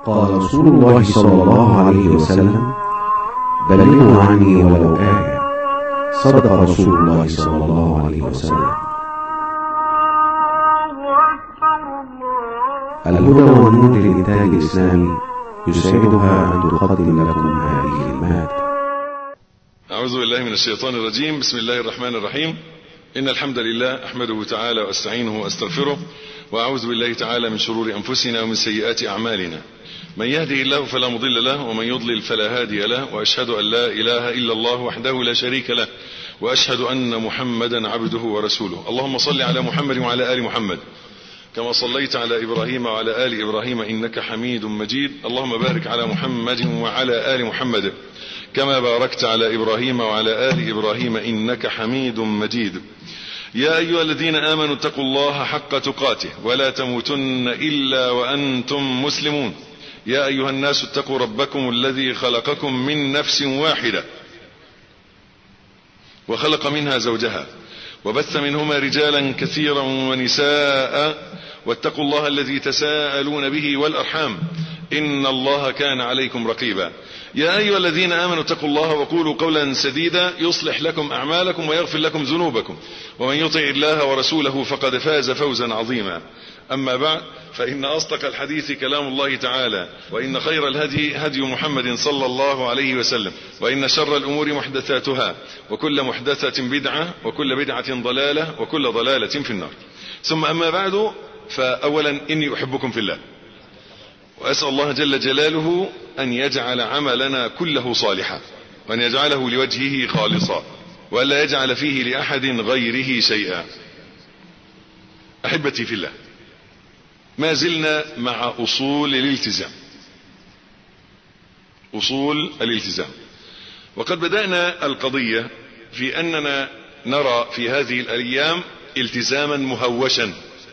قال رسول الله صلى الله عليه وسلم بلغوا عني ولو آية صدق رسول الله صلى الله عليه وسلم الهدى والنور للإنتاج الإسلامي يسعدها أن تقدم لكم هذه المادة أعوذ بالله من الشيطان الرجيم بسم الله الرحمن الرحيم إن الحمد لله أحمده تعالى وأستعينه وأستغفره وأعوذ بالله تعالى من شرور أنفسنا ومن سيئات أعمالنا من يهده الله فلا مضل له ومن يضلل فلا هادي له وأشهد أن لا إله إلا الله وحده لا شريك له وأشهد أن محمدا عبده ورسوله اللهم صل على محمد وعلى آل محمد كما صليت على إبراهيم وعلى آل إبراهيم إنك حميد مجيد اللهم بارك على محمد وعلى آل محمد كما باركت على إبراهيم وعلى آل إبراهيم إنك حميد مجيد يا أيها الذين آمنوا اتقوا الله حق تقاته ولا تموتن إلا وأنتم مسلمون يا أيها الناس اتقوا ربكم الذي خلقكم من نفس واحدة وخلق منها زوجها وبث منهما رجالا كثيرا ونساء واتقوا الله الذي تساءلون به والأرحام إن الله كان عليكم رقيبا يا أيها الذين آمنوا اتقوا الله وقولوا قولا سديدا يصلح لكم أعمالكم ويغفر لكم ذنوبكم ومن يطع الله ورسوله فقد فاز فوزا عظيما أما بعد فإن أصدق الحديث كلام الله تعالى وإن خير الهدي هدي محمد صلى الله عليه وسلم وإن شر الأمور محدثاتها وكل محدثة بدعة وكل بدعة ضلالة وكل ضلالة في النار ثم أما بعد فأولا إني أحبكم في الله وأسأل الله جل جلاله أن يجعل عملنا كله صالحا وأن يجعله لوجهه خالصا وألا يجعل فيه لأحد غيره شيئا أحبتي في الله ما زلنا مع أصول الالتزام أصول الالتزام وقد بدأنا القضية في أننا نرى في هذه الأيام التزاما مهوشا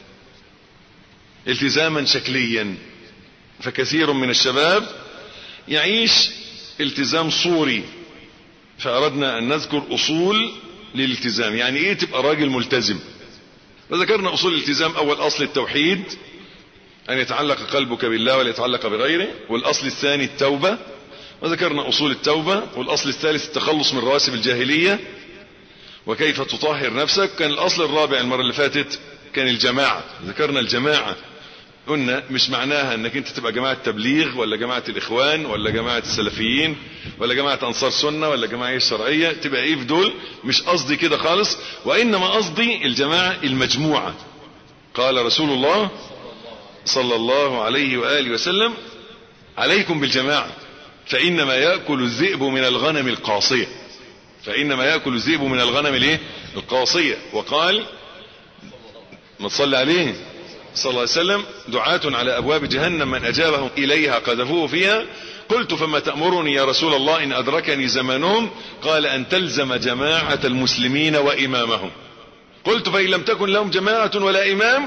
التزاما شكليا فكثير من الشباب يعيش التزام صوري فأردنا أن نذكر أصول للالتزام يعني إيه تبقى راجل ملتزم فذكرنا أصول الالتزام أول أصل التوحيد أن يتعلق قلبك بالله ولا يتعلق بغيره والأصل الثاني التوبة وذكرنا أصول التوبة والأصل الثالث التخلص من رواسب الجاهلية وكيف تطهر نفسك كان الأصل الرابع المرة اللي فاتت كان الجماعة ذكرنا الجماعة قلنا مش معناها انك انت تبقى جماعة تبليغ ولا جماعة الاخوان ولا جماعة السلفيين ولا جماعة انصار سنة ولا جماعة الشرعية تبقى ايه في دول مش قصدي كده خالص وانما قصدي الجماعة المجموعة قال رسول الله صلى الله عليه وآله وسلم عليكم بالجماعة فإنما يأكل الذئب من الغنم القاصية فإنما يأكل الذئب من الغنم الايه القاصية وقال ما تصلي عليه صلى الله عليه وسلم دعاة على أبواب جهنم من أجابهم إليها قذفوه فيها قلت فما تأمرني يا رسول الله إن أدركني زمانهم قال أن تلزم جماعة المسلمين وإمامهم قلت فإن لم تكن لهم جماعة ولا إمام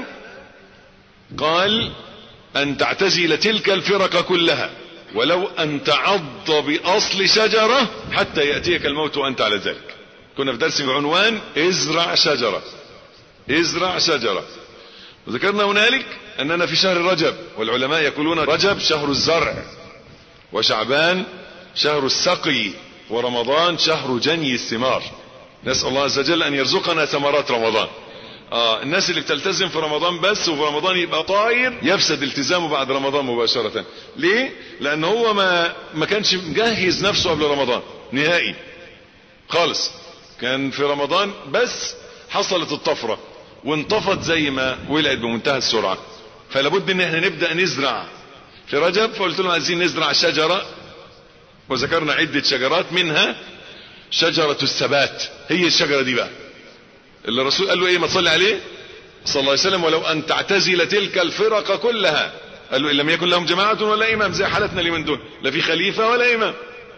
قال أن تعتزل تلك الفرق كلها ولو أن تعض بأصل شجرة حتى يأتيك الموت وأنت على ذلك كنا في درس بعنوان ازرع شجرة ازرع شجرة وذكرنا هنالك أننا في شهر رجب والعلماء يقولون رجب شهر الزرع وشعبان شهر السقي ورمضان شهر جني الثمار نسأل الله عز وجل أن يرزقنا ثمرات رمضان آه الناس اللي بتلتزم في رمضان بس وفي رمضان يبقى طاير يفسد التزامه بعد رمضان مباشرة ليه لان هو ما ما كانش مجهز نفسه قبل رمضان نهائي خالص كان في رمضان بس حصلت الطفرة وانطفت زي ما ولعت بمنتهى السرعة فلابد ان احنا نبدأ نزرع في رجب فقلت لهم عايزين نزرع شجرة وذكرنا عدة شجرات منها شجرة الثبات هي الشجرة دي بقى اللي الرسول قال له ايه ما تصلي عليه صلى الله عليه وسلم ولو ان تعتزل تلك الفرق كلها قال له ان لم يكن لهم جماعة ولا امام زي حالتنا اللي من دول لا في خليفة ولا امام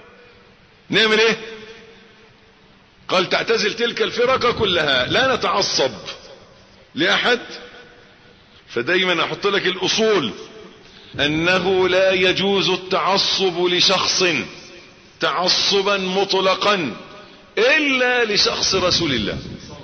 نعمل ايه قال تعتزل تلك الفرق كلها لا نتعصب لاحد فدايما احط لك الاصول انه لا يجوز التعصب لشخص تعصبا مطلقا الا لشخص رسول الله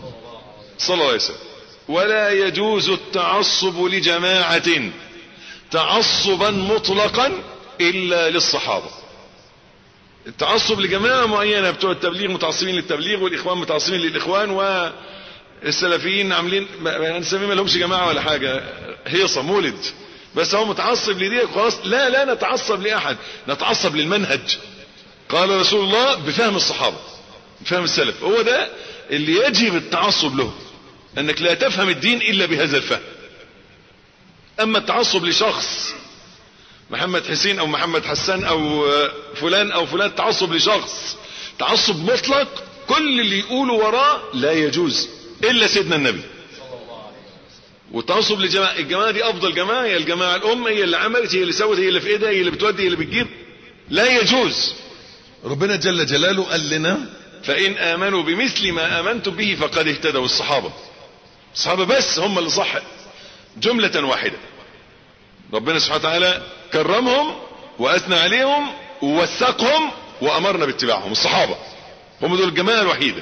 صلى الله عليه وسلم ولا يجوز التعصب لجماعة تعصبا مطلقا الا للصحابة التعصب لجماعة معينة بتوع التبليغ متعصبين للتبليغ والاخوان متعصبين للاخوان والسلفيين عاملين نسميه ما لهمش جماعة ولا حاجة هيصة مولد بس هو متعصب لدي خلاص لا لا نتعصب لاحد نتعصب للمنهج قال رسول الله بفهم الصحابة بفهم السلف هو ده اللي يجب التعصب له انك لا تفهم الدين الا بهذا الفهم اما التعصب لشخص محمد حسين او محمد حسان او فلان او فلان تعصب لشخص تعصب مطلق كل اللي يقولوا وراه لا يجوز الا سيدنا النبي والتعصب لجماعة الجماعة دي افضل جماعة هي الجماعة الام هي اللي عملت هي اللي سوت هي اللي في ايدها هي اللي بتودي هي اللي بتجيب لا يجوز ربنا جل جلاله قال لنا فان امنوا بمثل ما امنتم به فقد اهتدوا الصحابة الصحابة بس هم اللي صح جملة واحدة ربنا سبحانه وتعالى كرمهم واثنى عليهم ووثقهم وامرنا باتباعهم الصحابة هم دول الجماعة الوحيدة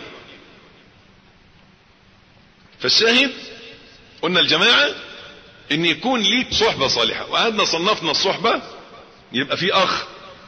فالشاهد قلنا الجماعة ان يكون ليك صحبة صالحة وقعدنا صنفنا الصحبة يبقى في اخ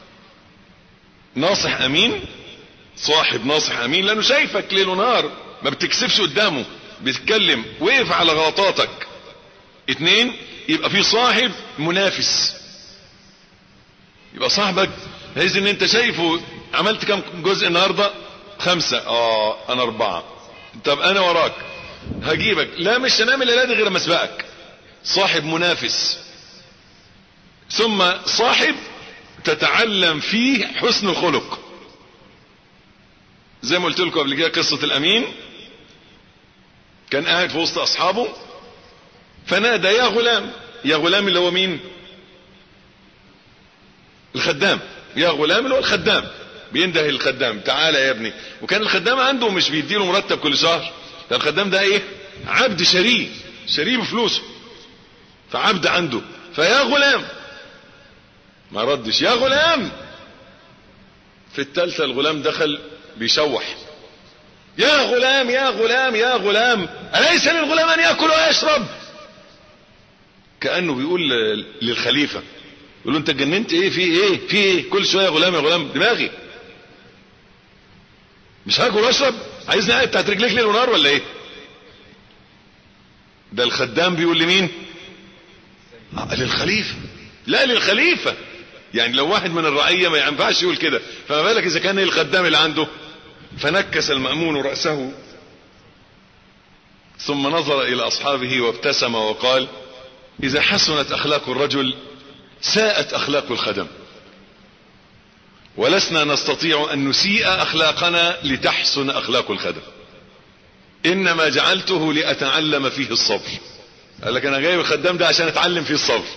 ناصح امين صاحب ناصح امين لانه شايفك ليل ونهار ما بتكسبش قدامه بتتكلم وقف على غلطاتك اتنين يبقى في صاحب منافس يبقى صاحبك بحيث ان انت شايفه عملت كم جزء النهاردة خمسة اه انا اربعة طب انا وراك هجيبك لا مش هنام الليلة دي غير ما اسبقك صاحب منافس ثم صاحب تتعلم فيه حسن الخلق زي ما قلت لكم قبل كده قصة الامين كان قاعد في وسط اصحابه فنادى يا غلام يا غلام اللي هو مين الخدام يا غلام اللي هو الخدام بينده الخدام تعالى يا ابني وكان الخدام عنده مش بيديله مرتب كل شهر ده الخدام ده ايه عبد شريه شريه بفلوسه فعبد عنده فيا غلام ما ردش يا غلام في التالتة الغلام دخل بيشوح يا غلام يا غلام يا غلام أليس للغلام أن يأكل ويشرب كأنه بيقول للخليفة يقول له انت اتجننت ايه في ايه في ايه كل شوية يا غلام يا غلام دماغي مش هاكل واشرب عايزني قاعد بتاعت رجليك ليل ونهار ولا ايه ده الخدام بيقول لمين آه للخليفة لا للخليفة يعني لو واحد من الرعية ما ينفعش يقول كده فما بالك اذا كان الخدام اللي عنده فنكس المأمون رأسه ثم نظر الى اصحابه وابتسم وقال اذا حسنت اخلاق الرجل ساءت اخلاق الخدم ولسنا نستطيع ان نسيء اخلاقنا لتحسن اخلاق الخدم انما جعلته لاتعلم فيه الصبر قال لك انا جايب الخدام ده عشان اتعلم فيه الصبر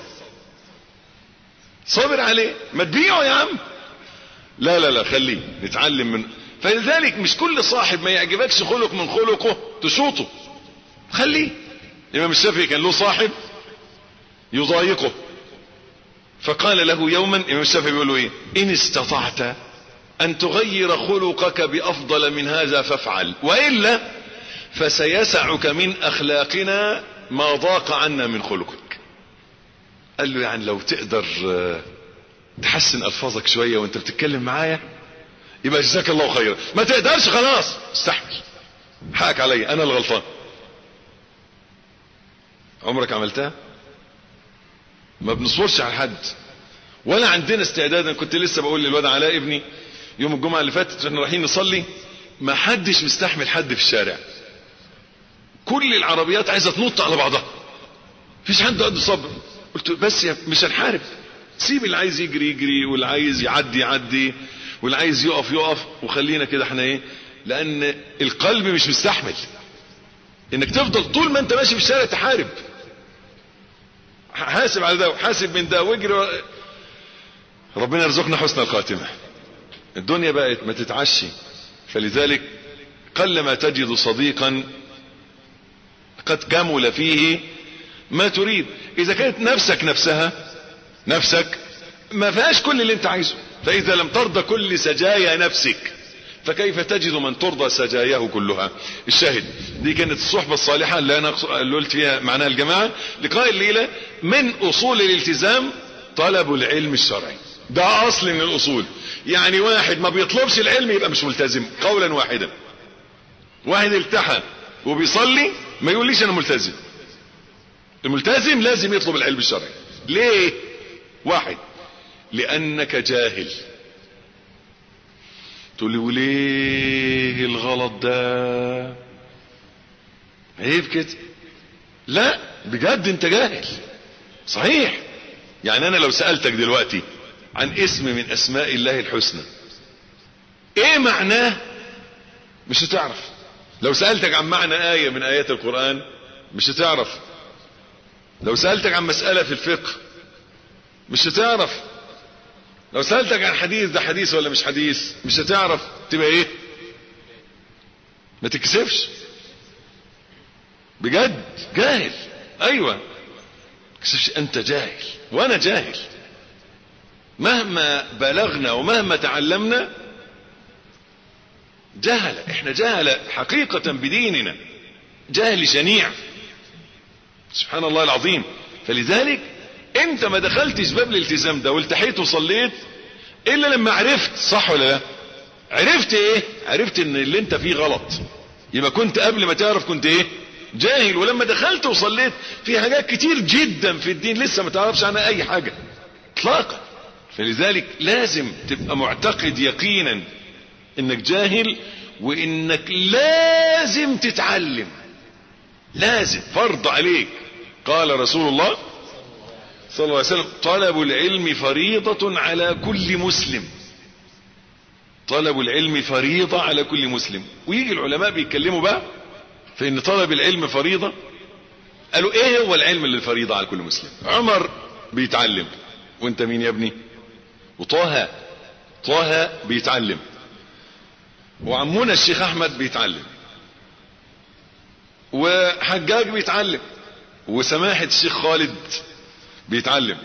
صبر عليه ما تبيعه يا عم لا لا لا خليه نتعلم منه فلذلك مش كل صاحب ما يعجبكش خلق من خلقه تشوطه خليه الامام الشافعي كان له صاحب يضايقه فقال له يوما الامام الشافعي بيقول له ايه ان استطعت ان تغير خلقك بافضل من هذا فافعل والا فسيسعك من اخلاقنا ما ضاق عنا من خلقك قال له يعني لو تقدر تحسن الفاظك شوية وانت بتتكلم معايا يبقى جزاك الله خيرا ما تقدرش خلاص استحمل حقك علي انا الغلطان عمرك عملتها ما بنصبرش على حد ولا عندنا استعداد انا كنت لسه بقول للواد علاء ابني يوم الجمعه اللي فاتت احنا رايحين نصلي ما حدش مستحمل حد في الشارع كل العربيات عايزه تنط على بعضها مفيش حد عنده صبر قلت بس يا مش هنحارب سيب اللي عايز يجري يجري واللي عايز يعدي يعدي واللي عايز يقف يقف وخلينا كده احنا ايه لان القلب مش مستحمل انك تفضل طول ما انت ماشي في الشارع تحارب حاسب على ده وحاسب من ده واجري ربنا يرزقنا حسن الخاتمة الدنيا بقت ما تتعشي فلذلك قلما تجد صديقا قد كمل فيه ما تريد اذا كانت نفسك نفسها نفسك ما فيهاش كل اللي انت عايزه فاذا لم ترضى كل سجايا نفسك فكيف تجد من ترضى سجاياه كلها الشاهد دي كانت الصحبة الصالحة اللي انا اللي قلت فيها معناها الجماعة لقاء الليلة من اصول الالتزام طلب العلم الشرعي ده اصل من الاصول يعني واحد ما بيطلبش العلم يبقى مش ملتزم قولا واحدا واحد التحى وبيصلي ما يقوليش انا ملتزم الملتزم لازم يطلب العلم الشرعي ليه واحد لانك جاهل تقول لي وليه الغلط ده عيب كده لا بجد انت جاهل صحيح يعني انا لو سألتك دلوقتي عن اسم من اسماء الله الحسنى ايه معناه مش هتعرف لو سألتك عن معنى آية من آيات القرآن مش هتعرف لو سألتك عن مسألة في الفقه مش هتعرف لو سألتك عن حديث ده حديث ولا مش حديث مش هتعرف تبقى ايه ما تكسفش بجد جاهل ايوه تكسفش انت جاهل وانا جاهل مهما بلغنا ومهما تعلمنا جهل احنا جهل حقيقة بديننا جهل شنيع سبحان الله العظيم فلذلك انت ما دخلتش باب الالتزام ده والتحيت وصليت الا لما عرفت صح ولا لا عرفت ايه عرفت ان اللي انت فيه غلط يبقى كنت قبل ما تعرف كنت ايه جاهل ولما دخلت وصليت في حاجات كتير جدا في الدين لسه ما تعرفش عنها اي حاجة اطلاقا فلذلك لازم تبقى معتقد يقينا انك جاهل وانك لازم تتعلم لازم فرض عليك قال رسول الله صلى الله عليه وسلم طلب العلم فريضة على كل مسلم طلب العلم فريضة على كل مسلم ويجي العلماء بيتكلموا بقى في ان طلب العلم فريضة قالوا ايه هو العلم اللي فريضة على كل مسلم عمر بيتعلم وانت مين يا ابني وطه طه بيتعلم وعمونا الشيخ احمد بيتعلم وحجاج بيتعلم وسماحة الشيخ خالد بيتعلم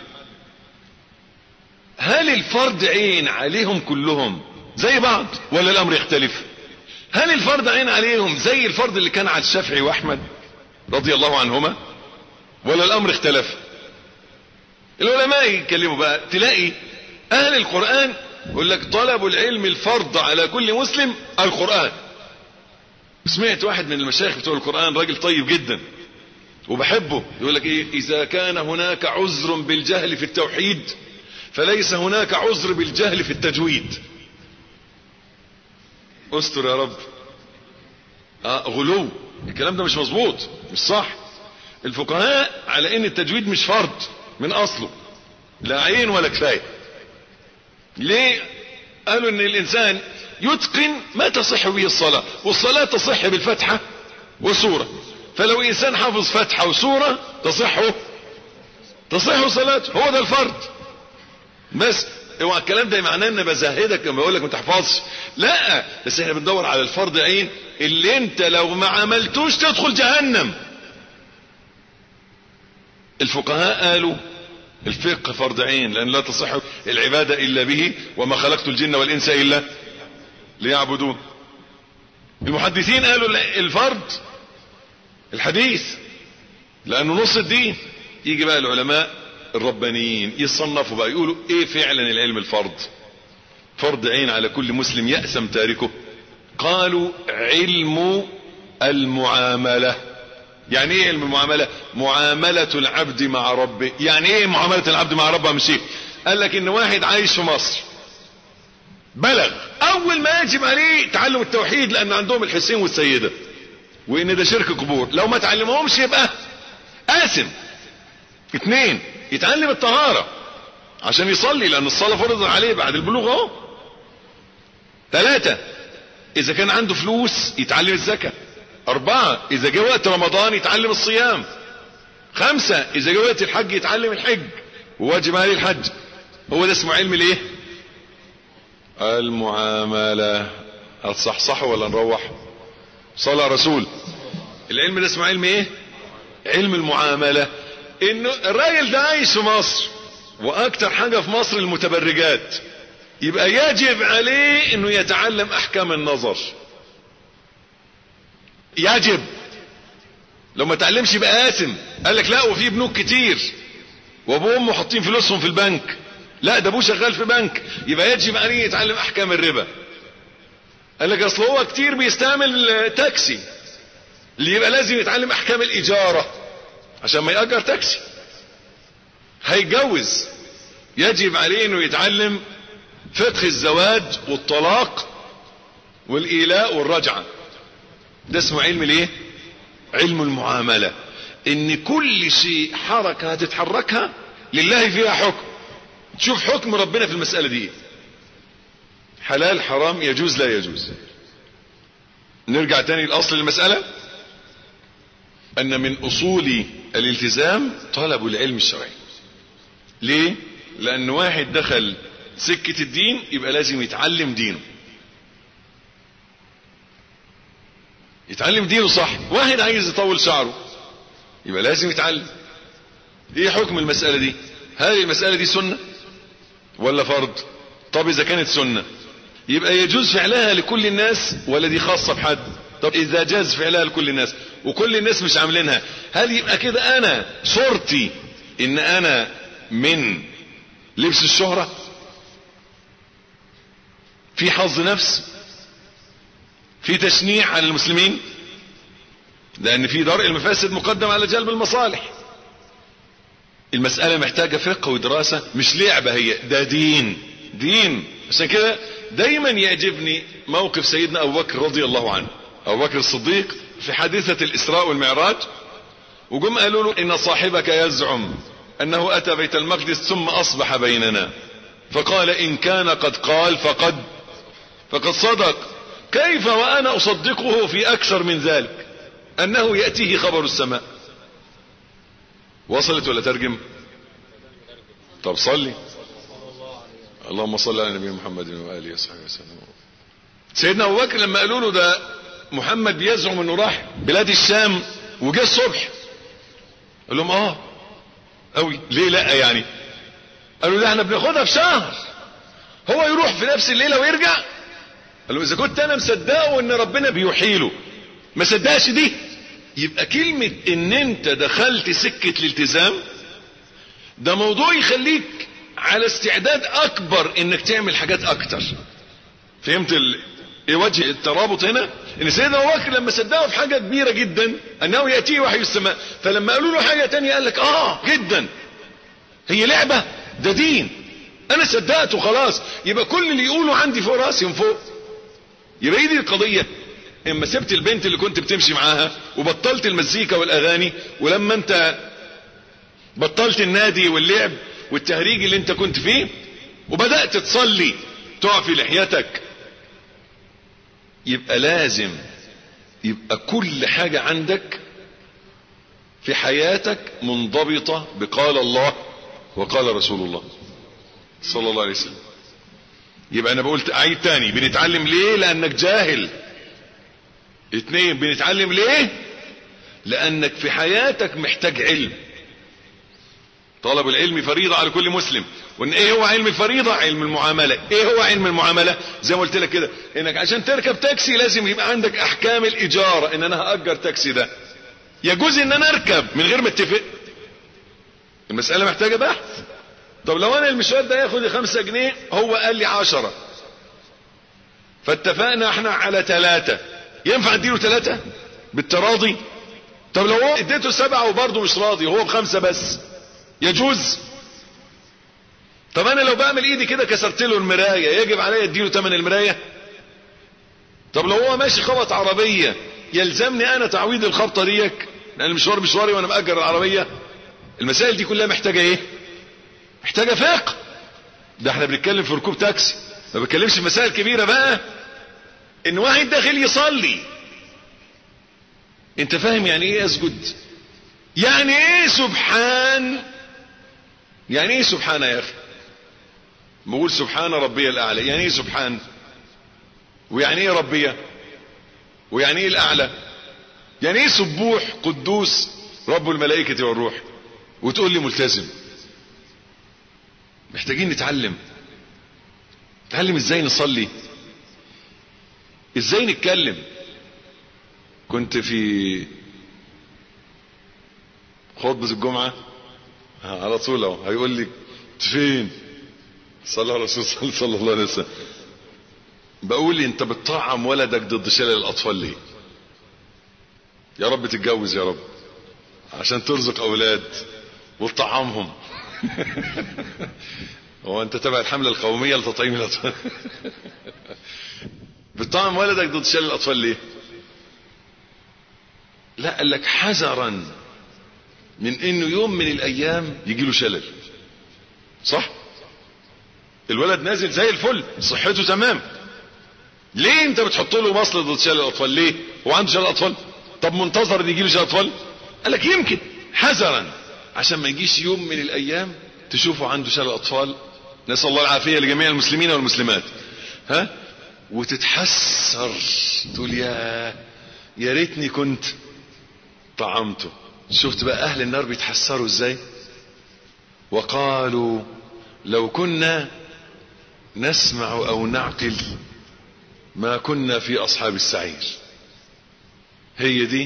هل الفرض عين عليهم كلهم زي بعض ولا الامر يختلف هل الفرض عين عليهم زي الفرض اللي كان على الشافعي واحمد رضي الله عنهما ولا الامر اختلف العلماء يتكلموا بقى تلاقي اهل القرآن يقول لك طلب العلم الفرض على كل مسلم القرآن سمعت واحد من المشايخ بتوع القرآن راجل طيب جدا وبحبه يقول لك ايه اذا كان هناك عذر بالجهل في التوحيد فليس هناك عذر بالجهل في التجويد استر يا رب اه غلو الكلام ده مش مظبوط مش صح الفقهاء على ان التجويد مش فرض من اصله لا عين ولا كفايه ليه قالوا ان الانسان يتقن ما تصح به الصلاة والصلاة تصح بالفتحة وسورة فلو انسان حافظ فتحة وسورة تصح تصح صلاته هو ده الفرض بس هو الكلام ده معناه ان بزهدك لما بقول لك ما تحفظش لا بس احنا بندور على الفرض عين اللي انت لو ما عملتوش تدخل جهنم الفقهاء قالوا الفقه فرض عين لان لا تصح العبادة الا به وما خلقت الجن والانس الا ليعبدون المحدثين قالوا الفرض الحديث لانه نص الدين يجي بقى العلماء الربانيين يصنفوا بقى يقولوا ايه فعلا العلم الفرض فرض عين على كل مسلم يأسم تاركه قالوا علم المعاملة يعني ايه علم المعاملة معاملة العبد مع ربه يعني ايه معاملة العبد مع ربه مش ايه قال لك ان واحد عايش في مصر بلغ اول ما يجب عليه تعلم التوحيد لان عندهم الحسين والسيدة وان ده شرك قبور لو ما تعلمهمش يبقى قاسم اثنين يتعلم الطهارة عشان يصلي لان الصلاة فرض عليه بعد البلوغ اهو ثلاثة اذا كان عنده فلوس يتعلم الزكاة اربعة اذا جاء وقت رمضان يتعلم الصيام خمسة اذا جاء وقت الحج يتعلم الحج وواجب عليه الحج هو ده اسمه علم الايه المعاملة هتصحصحوا ولا نروح صلى رسول العلم ده اسمه علم ايه علم المعاملة انه الراجل ده عايش في مصر واكتر حاجة في مصر المتبرجات يبقى يجب عليه انه يتعلم احكام النظر يجب لو ما تعلمش يبقى آثم قال لك لا وفي بنوك كتير وابوه وامه حاطين فلوسهم في البنك لا ده ابوه شغال في بنك يبقى يجب عليه يتعلم احكام الربا قال لك اصل هو كتير بيستعمل تاكسي اللي يبقى لازم يتعلم احكام الاجارة عشان ما يأجر تاكسي هيتجوز يجب عليه انه يتعلم فقه الزواج والطلاق والايلاء والرجعة ده اسمه علم الايه علم المعاملة ان كل شيء حركة هتتحركها لله فيها حكم تشوف حكم ربنا في المسألة دي حلال حرام يجوز لا يجوز نرجع تاني لأصل المسألة أن من أصول الالتزام طلب العلم الشرعي ليه؟ لأن واحد دخل سكة الدين يبقى لازم يتعلم دينه يتعلم دينه صح واحد عايز يطول شعره يبقى لازم يتعلم ايه حكم المسألة دي هذه المسألة دي سنة ولا فرض طب اذا كانت سنة يبقى يجوز فعلها لكل الناس ولا دي خاصة بحد طب اذا جاز فعلها لكل الناس وكل الناس مش عاملينها هل يبقى كده انا صورتي ان انا من لبس الشهرة في حظ نفس في تشنيع على المسلمين لان في درء المفاسد مقدم على جلب المصالح المسألة محتاجة فقه ودراسة مش لعبة هي ده دين دين عشان كده دايما يعجبني موقف سيدنا ابو بكر رضي الله عنه ابو بكر الصديق في حادثة الاسراء والمعراج وجم قالوا له ان صاحبك يزعم انه اتى بيت المقدس ثم اصبح بيننا فقال ان كان قد قال فقد فقد صدق كيف وانا اصدقه في اكثر من ذلك انه يأتيه خبر السماء وصلت ولا ترجم طب صلي اللهم صل على نبينا محمد واله وصحبه وسلم سيدنا ابو بكر لما قالوا له ده محمد بيزعم انه راح بلاد الشام وجه الصبح قال لهم اه قوي ليه لا يعني قالوا ده احنا بناخدها في شهر هو يروح في نفس الليله ويرجع قال له اذا كنت انا مصدقه ان ربنا بيحيله ما صدقش دي يبقى كلمة ان انت دخلت سكة الالتزام ده موضوع يخليك على استعداد اكبر انك تعمل حاجات اكتر فهمت ال... ايه وجه الترابط هنا ان سيدنا ابو بكر لما صدقه في حاجة كبيرة جدا انه يأتيه وحي السماء فلما قالوا له حاجة تانية قال لك اه جدا هي لعبة ده دين انا صدقته خلاص يبقى كل اللي يقوله عندي فوق راسي من فوق يبقى ايه دي القضية اما سبت البنت اللي كنت بتمشي معاها وبطلت المزيكا والاغاني ولما انت بطلت النادي واللعب والتهريج اللي انت كنت فيه وبدأت تصلي تعفي لحيتك يبقى لازم يبقى كل حاجة عندك في حياتك منضبطة بقال الله وقال رسول الله صلى الله عليه وسلم يبقى انا بقولت اعيد تاني بنتعلم ليه لانك جاهل اتنين بنتعلم ليه لانك في حياتك محتاج علم طلب العلم فريضة على كل مسلم وان ايه هو علم الفريضة علم المعاملة ايه هو علم المعاملة زي ما قلت لك كده انك عشان تركب تاكسي لازم يبقى عندك احكام الاجارة ان انا هاجر تاكسي ده يجوز ان انا اركب من غير ما اتفق المسألة محتاجة بحث طب لو انا المشوار ده ياخد خمسة جنيه هو قال لي عشرة فاتفقنا احنا على ثلاثة ينفع اديله ثلاثة بالتراضي طب لو هو اديته سبعة وبرضه مش راضي وهو بخمسة بس يجوز طب انا لو بعمل ايدي كده كسرت له المراية يجب عليا اديله ثمن المراية طب لو هو ماشي خبط عربية يلزمني انا تعويض الخبطة ديك لان المشوار مشواري وانا مأجر العربية المسائل دي كلها محتاجة ايه محتاجة فقه ده احنا بنتكلم في ركوب تاكسي ما بتكلمش في مسائل كبيرة بقى ان واحد داخل يصلي انت فاهم يعني ايه اسجد يعني ايه سبحان يعني ايه سبحان يا اخي بقول سبحان ربي الاعلى يعني ايه سبحان ويعني ايه ربي ويعني ايه الاعلى يعني ايه سبوح قدوس رب الملائكة والروح وتقول لي ملتزم محتاجين نتعلم اتعلم ازاي نصلي ازاي نتكلم كنت في خطبة الجمعة على طول اهو هيقول لي فين صلى على الرسول صلى الله عليه وسلم بقول لي انت بتطعم ولدك ضد شلل الاطفال ليه يا رب تتجوز يا رب عشان ترزق اولاد وتطعمهم هو انت تبع الحملة القومية لتطعيم الاطفال بتطعم ولدك ضد شلل الاطفال ليه لا قال لك حذرا من انه يوم من الايام يجي له شلل صح الولد نازل زي الفل صحته تمام ليه انت بتحط له مصل ضد شلل الاطفال ليه هو عنده شلل اطفال طب منتظر ان يجي له شلل اطفال قال لك يمكن حذرا عشان ما يجيش يوم من الايام تشوفه عنده شلل اطفال نسال الله العافيه لجميع المسلمين والمسلمات ها وتتحسر تقول يا يا ريتني كنت طعمته شفت بقى اهل النار بيتحسروا ازاي وقالوا لو كنا نسمع او نعقل ما كنا في اصحاب السعير هي دي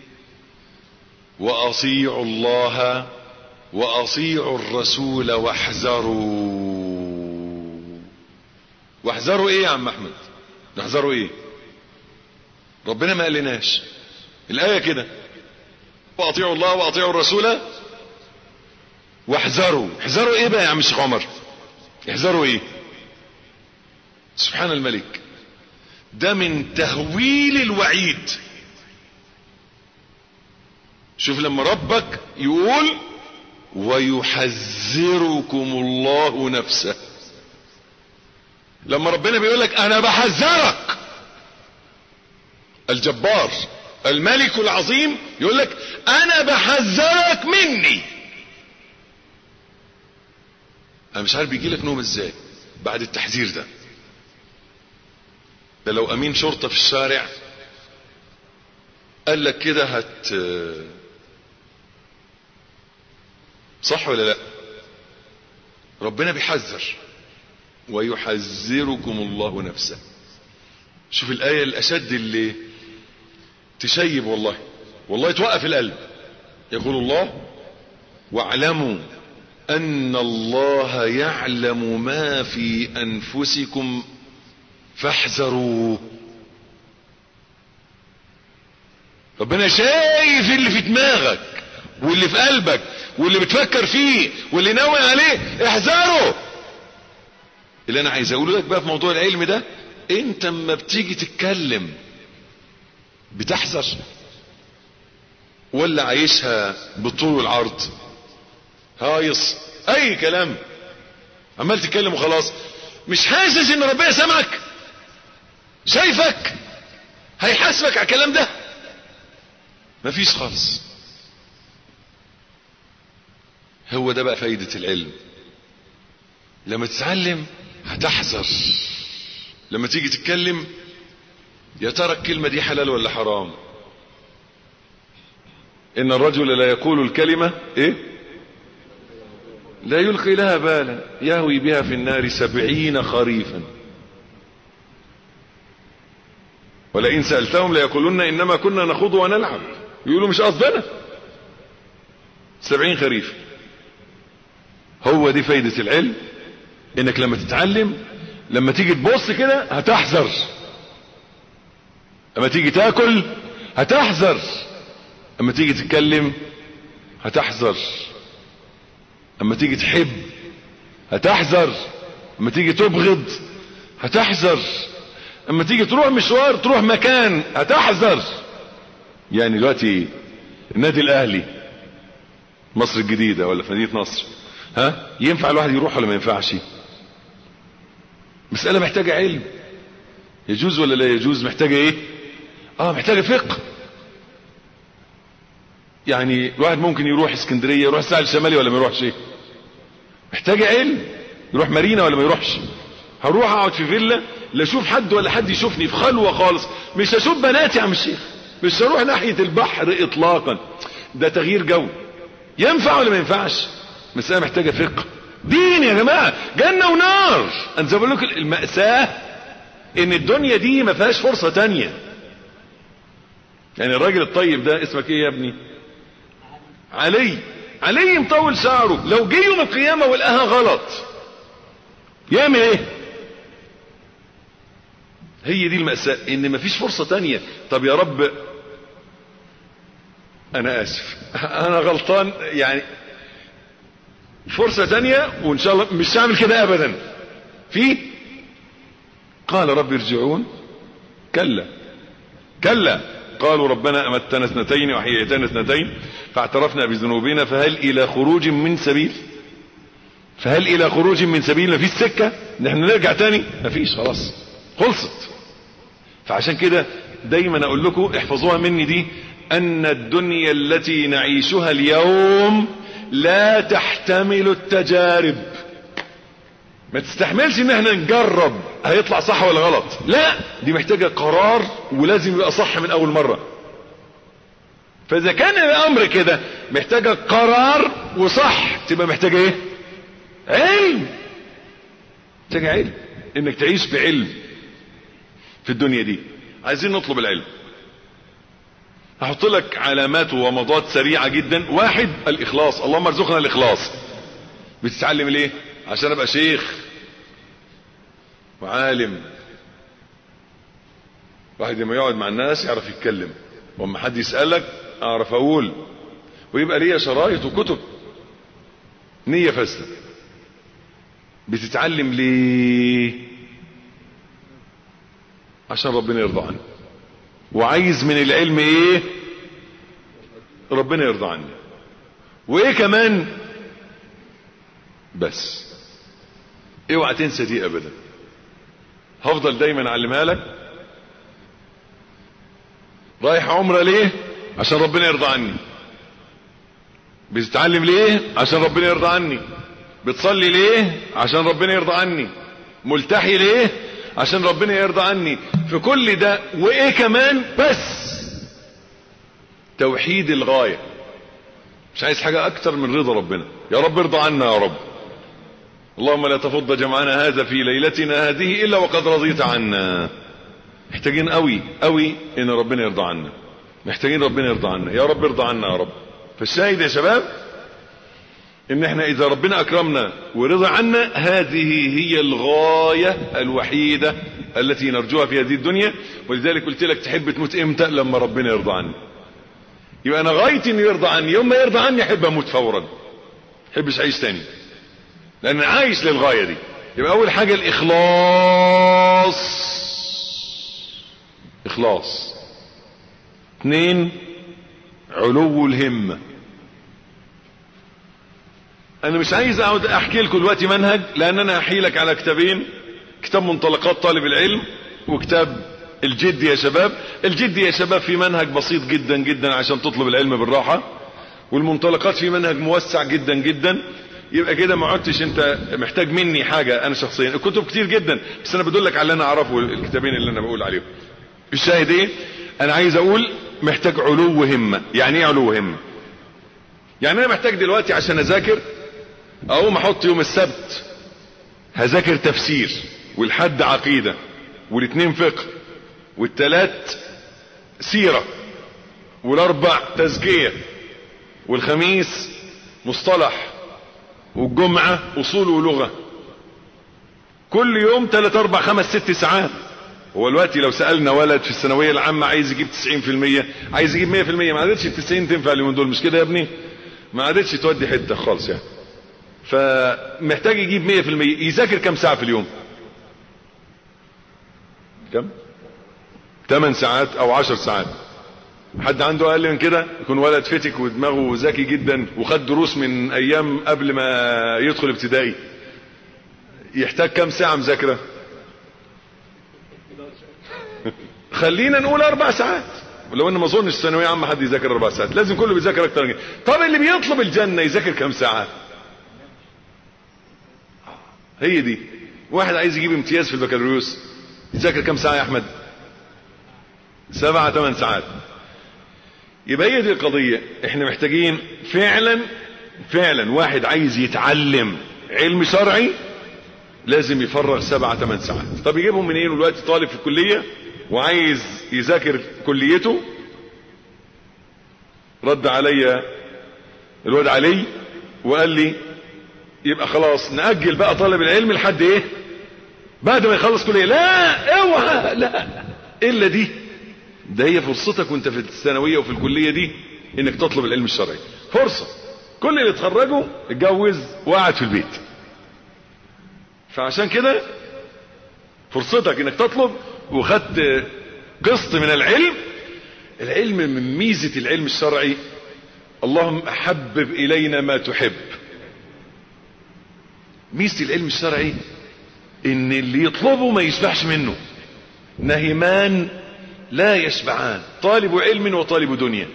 واطيعوا الله واطيعوا الرسول واحذروا واحذروا ايه يا عم احمد نحذروا ايه ربنا ما قالناش الايه كده واطيعوا الله واطيعوا الرسول واحذروا احذروا ايه بقى يا عم الشيخ عمر احذروا ايه سبحان الملك ده من تهويل الوعيد شوف لما ربك يقول ويحذركم الله نفسه لما ربنا بيقول لك انا بحذرك الجبار الملك العظيم يقول لك انا بحذرك مني انا مش عارف بيجي لك نوم ازاي بعد التحذير ده ده لو امين شرطة في الشارع قال لك كده هت صح ولا لا ربنا بيحذر ويحذركم الله نفسه شوف الآية الأشد اللي تشيب والله والله توقف القلب يقول الله واعلموا أن الله يعلم ما في أنفسكم فاحذروا ربنا شايف اللي في دماغك واللي في قلبك واللي بتفكر فيه واللي ناوي عليه احذره اللي انا عايز اقوله لك بقى في موضوع العلم ده انت اما بتيجي تتكلم بتحذر ولا عايشها بالطول والعرض هايص اي كلام عمال تتكلم وخلاص مش حاسس ان ربنا سمعك شايفك هيحاسبك على الكلام ده مفيش خالص هو ده بقى فايدة العلم لما تتعلم هتحذر لما تيجي تتكلم يا ترى الكلمة دي حلال ولا حرام ان الرجل لا يقول الكلمة ايه لا يلقي لها بالا يهوي بها في النار سبعين خريفا ولئن سألتهم ليقولون انما كنا نخوض ونلعب يقولوا مش قصدنا سبعين خريف هو دي فايدة العلم انك لما تتعلم لما تيجي تبص كده هتحذر لما تيجي تاكل هتحذر لما تيجي تتكلم هتحذر لما تيجي تحب هتحذر لما تيجي تبغض هتحذر لما تيجي تروح مشوار تروح مكان هتحذر يعني دلوقتي النادي الاهلي مصر الجديدة ولا في مدينة نصر ها ينفع الواحد يروح ولا ما ينفعش مسألة محتاجة علم يجوز ولا لا يجوز محتاجة ايه اه محتاجة فقه يعني الواحد ممكن يروح اسكندرية يروح الساحل الشمالي ولا ما يروحش ايه محتاجة علم يروح مارينا ولا ما يروحش هروح اقعد في فيلا لا اشوف حد ولا حد يشوفني في خلوة خالص مش هشوف بنات يا عم الشيخ مش هروح ناحية البحر اطلاقا ده تغيير جو ينفع ولا ما ينفعش مسألة محتاجة فقه دين يا جماعة جنة ونار انا زي ما بقول لكم المأساة ان الدنيا دي ما فيهاش فرصة تانية يعني الراجل الطيب ده اسمك ايه يا ابني علي علي مطول شعره لو جه يوم القيامة ولقاها غلط يعمل ايه هي دي المأساة ان مفيش فرصة تانية طب يا رب انا اسف انا غلطان يعني فرصة تانية وان شاء الله مش هعمل كده ابدا في قال رب ارجعون كلا كلا قالوا ربنا امتنا اثنتين واحييتنا اثنتين فاعترفنا بذنوبنا فهل الى خروج من سبيل فهل الى خروج من سبيل مفيش سكة نحن نرجع تاني مفيش خلاص خلصت فعشان كده دايما اقول لكم احفظوها مني دي ان الدنيا التي نعيشها اليوم لا تحتمل التجارب ما تستحملش ان احنا نجرب هيطلع صح ولا غلط لا دي محتاجة قرار ولازم يبقى صح من اول مرة فاذا كان الامر كده محتاجة قرار وصح تبقى محتاجة ايه علم محتاجة علم انك تعيش بعلم في الدنيا دي عايزين نطلب العلم هحط لك علامات ومضات سريعة جدا واحد الاخلاص اللهم ارزقنا الاخلاص بتتعلم ليه عشان ابقى شيخ وعالم واحد لما يقعد مع الناس يعرف يتكلم واما حد يسألك اعرف اقول ويبقى ليا شرايط وكتب نية فاسدة بتتعلم ليه عشان ربنا يرضى عني وعايز من العلم ايه ربنا يرضى عني وايه كمان بس اوعى تنسى دي ابدا هفضل دايما اعلمها لك رايح عمره ليه عشان ربنا يرضى عني بتتعلم ليه عشان ربنا يرضى عني بتصلي ليه عشان ربنا يرضى عني ملتحي ليه عشان ربنا يرضى عني في كل ده وايه كمان بس توحيد الغاية مش عايز حاجة اكتر من رضا ربنا يا رب ارضى عنا يا رب اللهم لا تفض جمعنا هذا في ليلتنا هذه الا وقد رضيت عنا محتاجين قوي قوي ان ربنا يرضى عنا محتاجين ربنا يرضى عنا يا رب ارضى عنا يا رب فالشاهد يا شباب ان احنا اذا ربنا اكرمنا ورضى عنا هذه هي الغاية الوحيدة التي نرجوها في هذه الدنيا ولذلك قلت لك تحب تموت امتى لما ربنا يرضى عني يبقى انا غايتي انه يرضى عني يوم ما يرضى عني احب اموت فورا احبش اعيش تاني لان عايش للغاية دي يبقى اول حاجة الاخلاص اخلاص اثنين علو الهمه انا مش عايز اقعد احكي لكم دلوقتي منهج لان انا هحكي لك على كتابين كتاب منطلقات طالب العلم وكتاب الجد يا شباب الجد يا شباب في منهج بسيط جدا جدا عشان تطلب العلم بالراحة والمنطلقات في منهج موسع جدا جدا يبقى كده ما عدتش انت محتاج مني حاجة انا شخصيا الكتب كتير جدا بس انا بدلك على اللي انا اعرفه الكتابين اللي انا بقول عليهم الشاهد ايه انا عايز اقول محتاج علو همة يعني ايه علو همة يعني انا محتاج دلوقتي عشان اذاكر اقوم احط يوم السبت هذاكر تفسير والحد عقيدة والاثنين فقه والتلات سيرة والاربع تزكية والخميس مصطلح والجمعة اصول ولغة كل يوم تلات اربع خمس ست ساعات هو الوقت لو سألنا ولد في الثانوية العامة عايز يجيب 90% عايز يجيب 100% ما عادتش ال 90 تنفع اليومين دول مش كده يا ابني ما عادتش تودي حتة خالص يعني فمحتاج يجيب 100% يذاكر كم ساعة في اليوم كم 8 ساعات او 10 ساعات حد عنده اقل من كده يكون ولد فتك ودماغه ذكي جدا وخد دروس من ايام قبل ما يدخل ابتدائي يحتاج كم ساعة مذاكرة خلينا نقول اربع ساعات ولو ان ما اظنش ثانويه عامه حد يذاكر اربع ساعات لازم كله بيذاكر اكتر من كده طب اللي بيطلب الجنه يذاكر كم ساعه هي دي واحد عايز يجيب امتياز في البكالوريوس يذاكر كم ساعه يا احمد سبعة ثمان ساعات يبقى هي دي القضيه احنا محتاجين فعلا فعلا واحد عايز يتعلم علم شرعي لازم يفرغ سبعة ثمان ساعات طب يجيبهم منين دلوقتي طالب في الكلية وعايز يذاكر كليته رد عليا الواد علي وقال لي يبقى خلاص نأجل بقى طالب العلم لحد ايه بعد ما يخلص كلية لا اوعى لا الا دي ده هي فرصتك وانت في الثانوية وفي الكلية دي انك تطلب العلم الشرعي فرصة كل اللي اتخرجوا اتجوز وقعد في البيت فعشان كده فرصتك انك تطلب وخدت قسط من العلم العلم من ميزة العلم الشرعي اللهم حبب الينا ما تحب ميزة العلم الشرعي ان اللي يطلبه ما يشبعش منه نهمان لا يشبعان طالب علم وطالب دنيا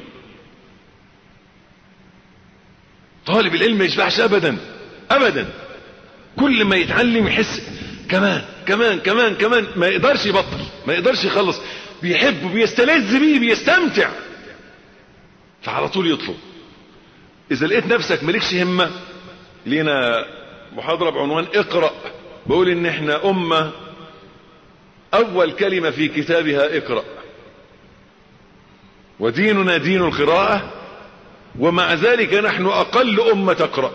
طالب العلم ما يشبعش ابدا ابدا كل ما يتعلم يحس كمان كمان كمان كمان ما يقدرش يبطل ما يقدرش يخلص بيحب بيستلذ بيه بيستمتع فعلى طول يطلب اذا لقيت نفسك مالكش همة لينا محاضرة بعنوان اقرأ بقول ان احنا امة اول كلمة في كتابها اقرأ وديننا دين القراءة ومع ذلك نحن اقل امة تقرأ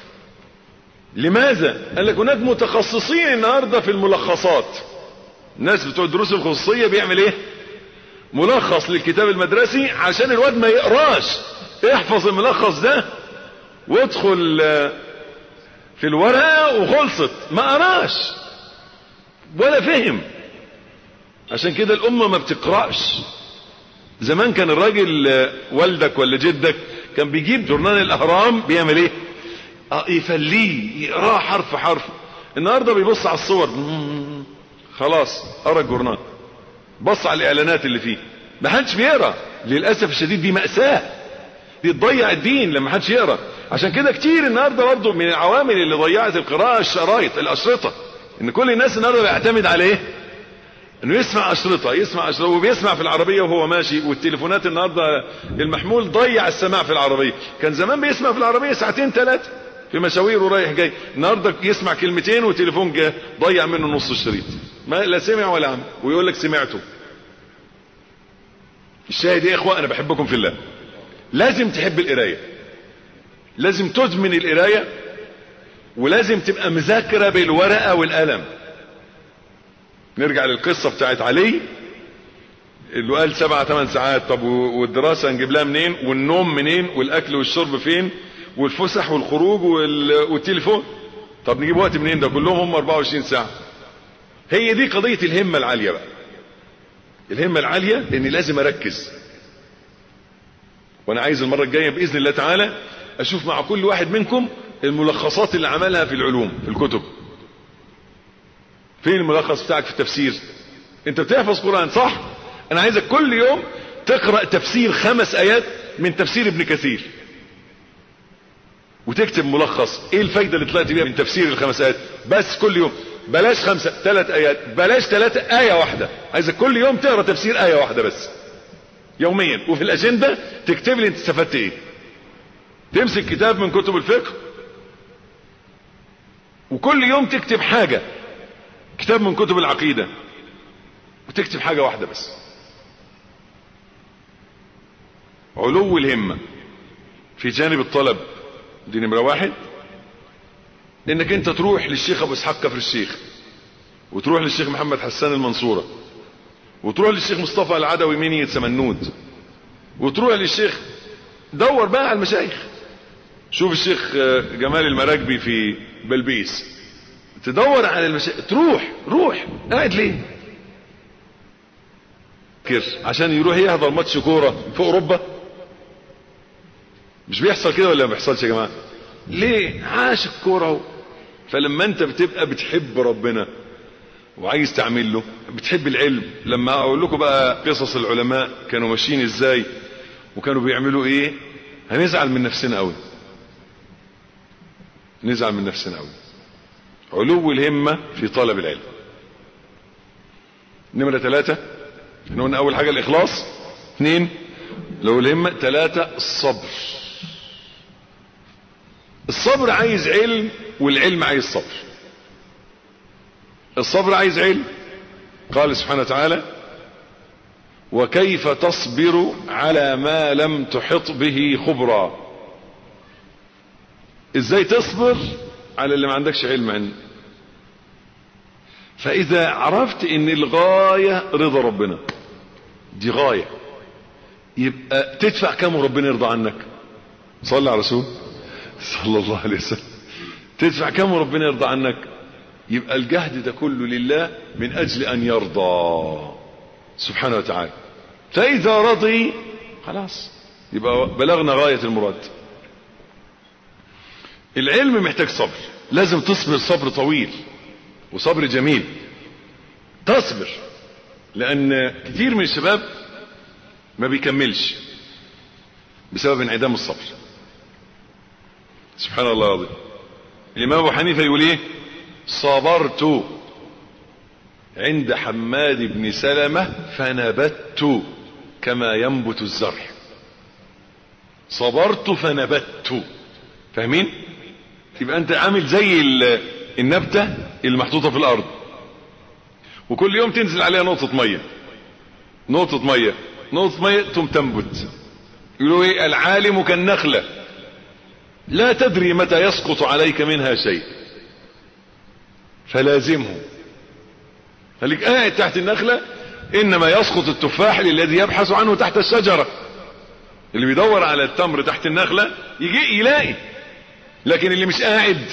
لماذا قال لك هناك متخصصين النهاردة في الملخصات الناس بتوع الدروس الخصوصية بيعمل ايه ملخص للكتاب المدرسي عشان الواد ما يقراش احفظ الملخص ده وادخل في الورقة وخلصت ما قراش ولا فهم عشان كده الامة ما بتقرأش زمان كان الراجل والدك ولا جدك كان بيجيب جورنال الاهرام بيعمل ايه اه يفليه يقراه حرف حرف النهارده بيبص على الصور خلاص قرا الجورنال بص على الاعلانات اللي فيه ما حدش بيقرا للاسف الشديد دي ماساه دي تضيع الدين لما حدش يقرا عشان كده كتير النهارده برضه من العوامل اللي ضيعت القراءه الشرايط الاشرطه ان كل الناس النهارده بيعتمد على ايه انه يسمع اشرطه يسمع اشرطه وبيسمع في العربيه وهو ماشي والتليفونات النهارده المحمول ضيع السماع في العربيه كان زمان بيسمع في العربيه ساعتين ثلاثه في مشاوير ورايح جاي النهارده يسمع كلمتين وتليفون جه ضيع منه نص الشريط ما لا سمع ولا عمل ويقول لك سمعته الشاهد يا اخوه انا بحبكم في الله لازم تحب القرايه لازم تدمن القرايه ولازم تبقى مذاكره بالورقه والقلم نرجع للقصه بتاعت علي اللي قال سبعة ثمان ساعات طب والدراسة نجيب لها منين والنوم منين والاكل والشرب فين والفسح والخروج والتليفون طب نجيب وقت منين ده كلهم هم 24 ساعة هي دي قضية الهمة العالية بقى الهمة العالية اني لازم اركز وانا عايز المرة الجاية باذن الله تعالى اشوف مع كل واحد منكم الملخصات اللي عملها في العلوم في الكتب فين الملخص بتاعك في التفسير انت بتحفظ قرآن صح انا عايزك كل يوم تقرأ تفسير خمس ايات من تفسير ابن كثير وتكتب ملخص ايه الفايدة اللي طلعت بيها من تفسير الخمس ايات بس كل يوم بلاش خمسة ثلاث ايات بلاش ثلاثة اية واحدة عايزك كل يوم تقرأ تفسير اية واحدة بس يوميا وفي الاجندة تكتب لي انت استفدت ايه تمسك كتاب من كتب الفقه وكل يوم تكتب حاجة كتاب من كتب العقيدة وتكتب حاجة واحدة بس علو الهمة في جانب الطلب دي نمرة واحد انك انت تروح للشيخ ابو اسحاق كفر الشيخ وتروح للشيخ محمد حسان المنصورة وتروح للشيخ مصطفى العدوي منية سمنود وتروح للشيخ دور بقى على المشايخ شوف الشيخ جمال المراكبي في بلبيس تدور على المشايخ تروح روح قاعد ليه عشان يروح يحضر ماتش كوره في اوروبا مش بيحصل كده ولا ما بيحصلش يا جماعه ليه عاش الكوره فلما انت بتبقى بتحب ربنا وعايز تعمل له بتحب العلم لما اقول لكم بقى قصص العلماء كانوا ماشيين ازاي وكانوا بيعملوا ايه هنزعل من نفسنا قوي نزعل من نفسنا قوي علو الهمة في طلب العلم نمرة ثلاثة احنا قلنا اول حاجة الاخلاص اثنين لو الهمة ثلاثة الصبر الصبر عايز علم والعلم عايز صبر الصبر عايز علم قال سبحانه وتعالى وكيف تصبر على ما لم تحط به خبرا ازاي تصبر على اللي ما عندكش علم عنه فاذا عرفت ان الغاية رضا ربنا دي غاية يبقى تدفع كم وربنا يرضى عنك صلى على رسول صلى الله عليه وسلم تدفع كم وربنا يرضى عنك يبقى الجهد ده كله لله من اجل ان يرضى سبحانه وتعالى فاذا رضي خلاص يبقى بلغنا غاية المراد العلم محتاج صبر لازم تصبر صبر طويل وصبر جميل تصبر لان كتير من الشباب ما بيكملش بسبب انعدام الصبر سبحان الله العظيم الامام ابو حنيفه يقول ايه صبرت عند حماد بن سلمة فنبت كما ينبت الزرع صبرت فنبت فاهمين يبقى انت عامل زي النبتة اللي محطوطة في الارض وكل يوم تنزل عليها نقطة مية نقطة مية نقطة مية ثم تنبت يقولوا ايه العالم كالنخلة لا تدري متى يسقط عليك منها شيء فلازمه خليك قاعد تحت النخلة انما يسقط التفاح الذي يبحث عنه تحت الشجرة اللي بيدور على التمر تحت النخلة يجي يلاقي لكن اللي مش قاعد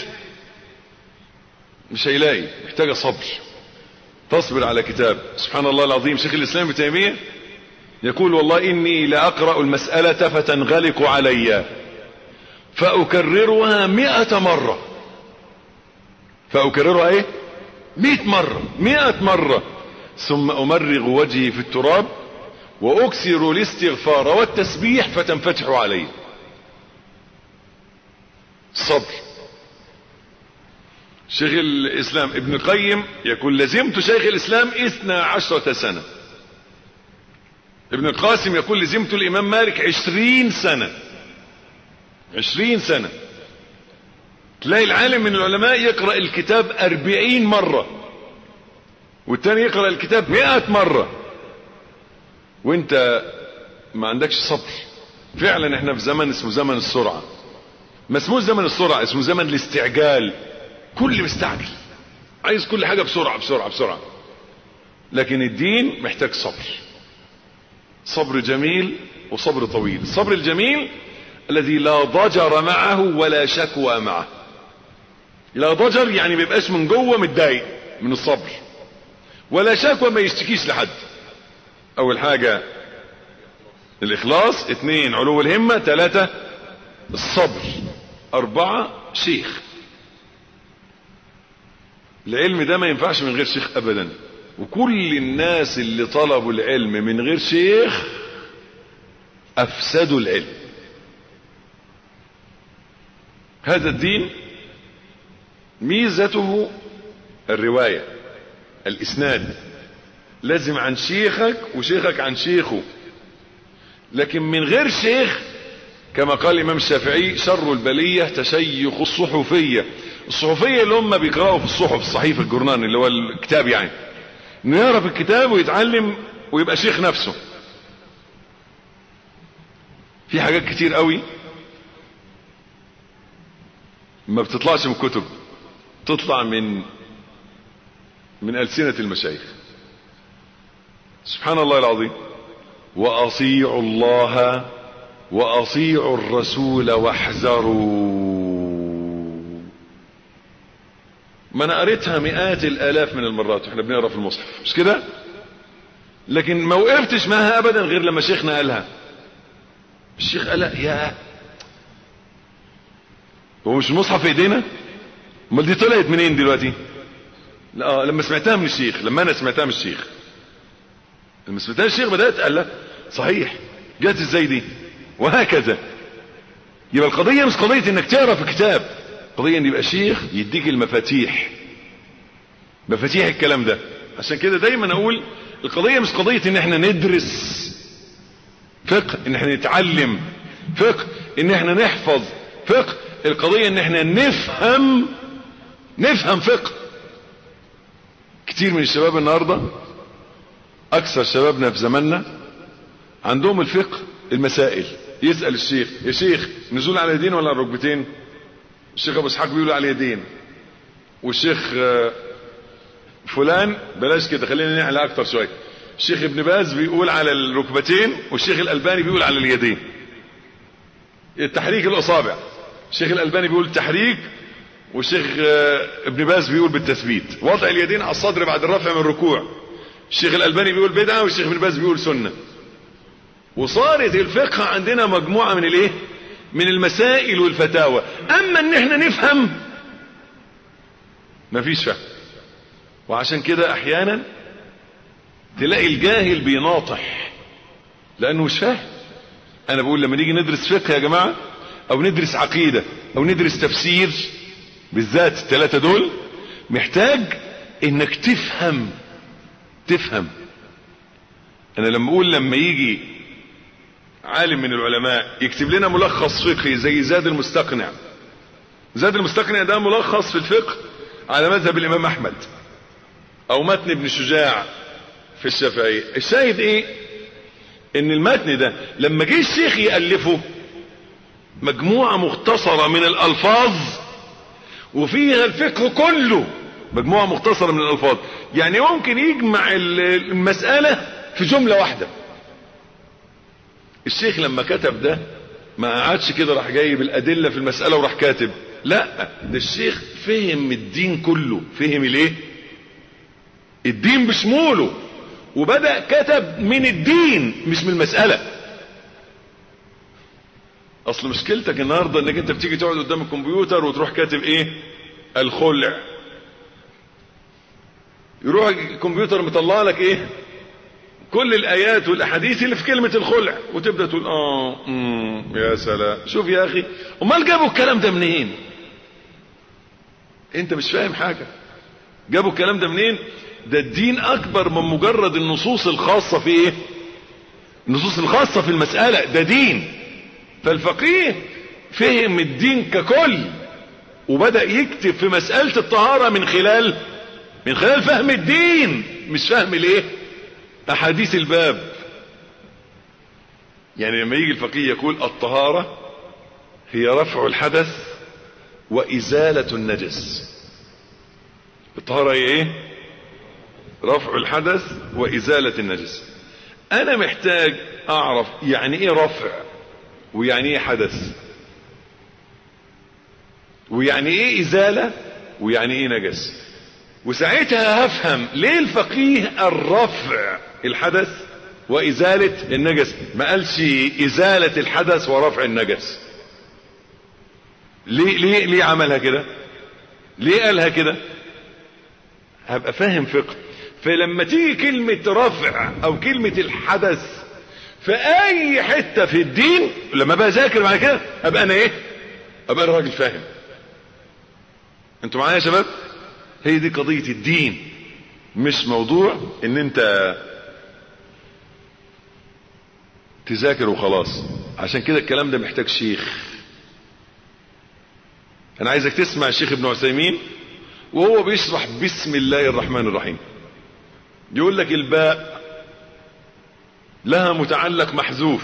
مش هيلاقي محتاجة صبر تصبر على كتاب سبحان الله العظيم شيخ الاسلام ابن تيمية يقول والله اني لاقرأ المسألة فتنغلق علي فاكررها مئة مرة فاكررها ايه مئة مرة مئة مرة ثم امرغ وجهي في التراب واكسر الاستغفار والتسبيح فتنفتح علي صبر شيخ الاسلام ابن القيم يقول لزمت شيخ الاسلام اثنى عشرة سنة ابن القاسم يقول لزمت الامام مالك عشرين سنة عشرين سنة تلاقي العالم من العلماء يقرأ الكتاب اربعين مرة والتاني يقرأ الكتاب مئة مرة وانت ما عندكش صبر فعلا احنا في زمن اسمه زمن السرعة ما اسموش زمن السرعة اسمه زمن الاستعجال كل مستعجل عايز كل حاجة بسرعة بسرعة بسرعة لكن الدين محتاج صبر صبر جميل وصبر طويل الصبر الجميل الذي لا ضجر معه ولا شكوى معه لا ضجر يعني ما يبقاش من جوه متضايق من الصبر ولا شكوى ما يشتكيش لحد اول حاجة الاخلاص اثنين علو الهمة ثلاثة الصبر اربعة شيخ العلم ده ما ينفعش من غير شيخ ابدا وكل الناس اللي طلبوا العلم من غير شيخ افسدوا العلم هذا الدين ميزته الرواية الاسناد لازم عن شيخك وشيخك عن شيخه لكن من غير شيخ كما قال الامام الشافعي شر البلية تشيخ الصحفية الصحفية اللي هم بيقرأوا في الصحف الصحيفة الجرنان اللي هو الكتاب يعني انه يقرا في الكتاب ويتعلم ويبقى شيخ نفسه في حاجات كتير قوي ما بتطلعش من كتب تطلع من من ألسنة المشايخ سبحان الله العظيم وأطيعوا الله وأطيعوا الرسول واحذروا ما انا قريتها مئات الالاف من المرات واحنا بنقرا في المصحف مش كده لكن ما وقفتش معها ابدا غير لما شيخنا قالها الشيخ قال يا هو مش المصحف في ايدينا امال دي طلعت منين دلوقتي لا لما سمعتها من الشيخ لما انا سمعتها من الشيخ لما سمعتها من الشيخ بدات قال لا صحيح جت ازاي دي وهكذا يبقى القضيه مش قضيه انك تقرا في كتاب قضيه ان يبقى شيخ يديك المفاتيح مفاتيح الكلام ده عشان كده دايما اقول القضيه مش قضيه ان احنا ندرس فقه ان احنا نتعلم فقه ان احنا نحفظ فقه القضيه ان احنا نفهم نفهم فقه كتير من الشباب النهاردة اكثر شبابنا في زماننا عندهم الفقه المسائل يسأل الشيخ يا شيخ نزول على اليدين ولا على الركبتين الشيخ ابو اسحاق بيقول على اليدين والشيخ فلان بلاش كده خلينا نعلى اكتر شويه الشيخ ابن باز بيقول على الركبتين والشيخ الالباني بيقول على اليدين التحريك الاصابع الشيخ الالباني بيقول تحريك والشيخ ابن باز بيقول بالتثبيت وضع اليدين على الصدر بعد الرفع من الركوع الشيخ الالباني بيقول بدعه والشيخ ابن باز بيقول سنه وصارت الفقه عندنا مجموعه من الايه من المسائل والفتاوى اما ان احنا نفهم مفيش فهم وعشان كده احيانا تلاقي الجاهل بيناطح لانه مش فاهم انا بقول لما نيجي ندرس فقه يا جماعه او ندرس عقيده او ندرس تفسير بالذات الثلاثه دول محتاج انك تفهم تفهم انا لما اقول لما يجي عالم من العلماء يكتب لنا ملخص فقهي زي زاد المستقنع زاد المستقنع ده ملخص في الفقه على مذهب الامام احمد او متن ابن شجاع في الشافعية الشاهد ايه ان المتن ده لما جه الشيخ يألفه مجموعة مختصرة من الالفاظ وفيها الفقه كله مجموعة مختصرة من الالفاظ يعني ممكن يجمع المسألة في جملة واحدة الشيخ لما كتب ده ما قعدش كده راح جايب الادلة في المسألة وراح كاتب لا ده الشيخ فهم الدين كله فهم الايه الدين بشموله وبدأ كتب من الدين مش من المسألة اصل مشكلتك النهاردة انك انت بتيجي تقعد قدام الكمبيوتر وتروح كاتب ايه الخلع يروح الكمبيوتر مطلع لك ايه كل الايات والاحاديث اللي في كلمة الخلع وتبدأ تقول اه مم يا سلام شوف يا اخي امال جابوا الكلام ده منين انت مش فاهم حاجة جابوا الكلام ده منين ده الدين اكبر من مجرد النصوص الخاصة في ايه النصوص الخاصة في المسألة ده دين فالفقيه فهم الدين ككل وبدأ يكتب في مسألة الطهارة من خلال من خلال فهم الدين مش فهم الايه احاديث الباب يعني لما يجي الفقيه يقول الطهارة هي رفع الحدث وازالة النجس الطهارة هي ايه رفع الحدث وازالة النجس انا محتاج اعرف يعني ايه رفع ويعني ايه حدث ويعني ايه ازالة ويعني ايه نجس وساعتها هفهم ليه الفقيه الرفع الحدث وازالة النجس ما قالش ازالة الحدث ورفع النجس ليه ليه ليه عملها كده ليه قالها كده هبقى فاهم فقه فلما تيجي كلمة رفع او كلمة الحدث في اي حتة في الدين لما بقى ذاكر بعد كده ابقى انا ايه ابقى انا راجل فاهم انتوا معايا يا شباب هي دي قضية الدين مش موضوع ان انت تذاكر وخلاص عشان كده الكلام ده محتاج شيخ انا عايزك تسمع الشيخ ابن عثيمين وهو بيشرح بسم الله الرحمن الرحيم يقول لك الباء لها متعلق محذوف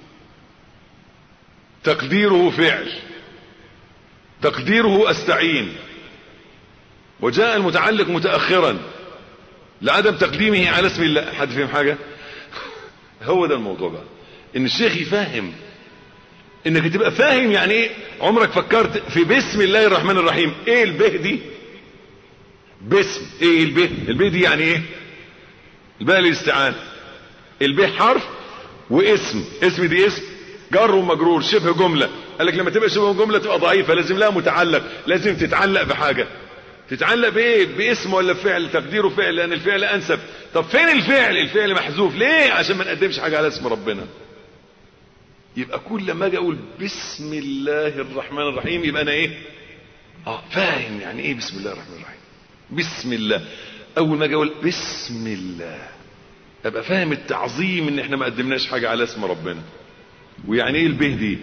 تقديره فعل تقديره استعين وجاء المتعلق متأخرا لعدم تقديمه على اسم الله حد فهم حاجة هو ده الموضوع بقى ان الشيخ يفهم انك تبقى فاهم يعني ايه عمرك فكرت في بسم الله الرحمن الرحيم ايه البه دي باسم ايه البه البه دي يعني ايه الباء الاستعانة البه حرف واسم اسم دي اسم جر ومجرور شبه جملة قال لك لما تبقى شبه جملة تبقى ضعيفة لازم لها متعلق لازم تتعلق بحاجة تتعلق بايه باسم ولا بفعل تقديره فعل لان الفعل انسب طب فين الفعل الفعل محذوف ليه عشان ما نقدمش حاجة على اسم ربنا يبقى كل ما اجي اقول بسم الله الرحمن الرحيم يبقى انا ايه اه فاهم يعني ايه بسم الله الرحمن الرحيم بسم الله اول ما اجي اقول بسم الله ابقى فاهم التعظيم ان احنا ما قدمناش حاجة على اسم ربنا ويعني ايه البه دي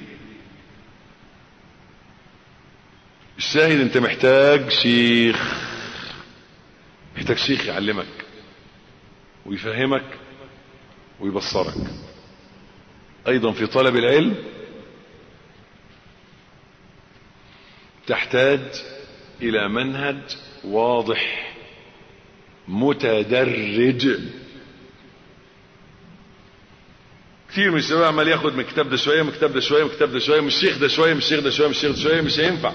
الشاهد انت محتاج شيخ محتاج شيخ يعلمك ويفهمك ويبصرك ايضا في طلب العلم تحتاج الى منهج واضح متدرج كثير من الشباب عمال ياخد من الكتاب ده شويه من الكتاب ده شويه من الكتاب ده شويه من الشيخ ده شويه من الشيخ ده شويه من الشيخ ده شويه مش هينفع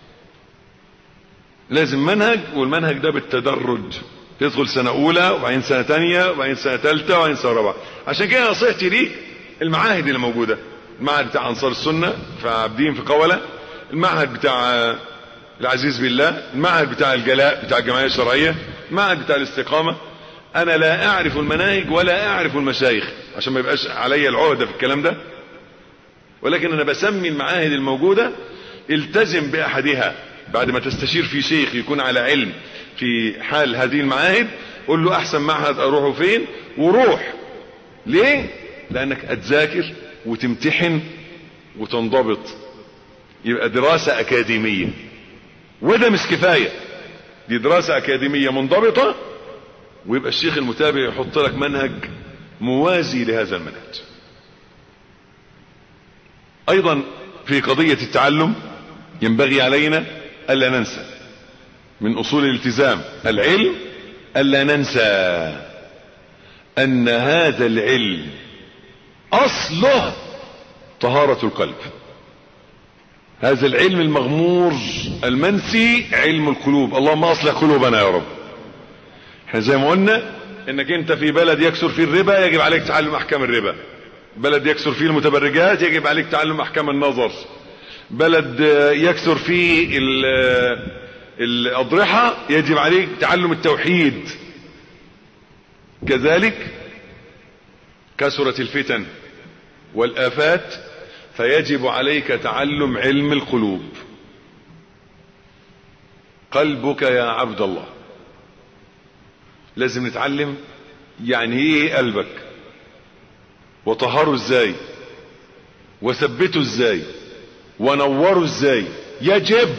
لازم منهج والمنهج ده بالتدرج تدخل سنة أولى وبعدين سنة تانية وبعدين سنة تالتة وبعدين سنة رابعة عشان كده نصيحتي ليك المعاهد اللي موجودة المعهد بتاع أنصار السنة في عابدين في قولة المعهد بتاع العزيز بالله المعهد بتاع الجلاء بتاع الجمعية الشرعية المعهد بتاع الاستقامة أنا لا أعرف المناهج ولا أعرف المشايخ عشان ما يبقاش عليا العهدة في الكلام ده ولكن أنا بسمي المعاهد الموجودة التزم بأحدها بعد ما تستشير في شيخ يكون على علم في حال هذه المعاهد قول له احسن معهد اروحه فين وروح ليه لانك هتذاكر وتمتحن وتنضبط يبقى دراسة اكاديمية وده مش كفاية دي دراسة اكاديمية منضبطة ويبقى الشيخ المتابع يحط لك منهج موازي لهذا المنهج ايضا في قضية التعلم ينبغي علينا الا ننسى من اصول الالتزام العلم الا ننسى ان هذا العلم اصله طهارة القلب هذا العلم المغمور المنسي علم القلوب اللهم اصلح قلوبنا يا رب احنا زي ما قلنا انك انت في بلد يكثر فيه الربا يجب عليك تعلم احكام الربا بلد يكثر فيه المتبرجات يجب عليك تعلم احكام النظر بلد يكثر فيه الأضرحة يجب عليك تعلم التوحيد كذلك كثرت الفتن والآفات فيجب عليك تعلم علم القلوب قلبك يا عبد الله لازم نتعلم يعني ايه قلبك وطهره ازاي وثبته ازاي ونوره ازاي يجب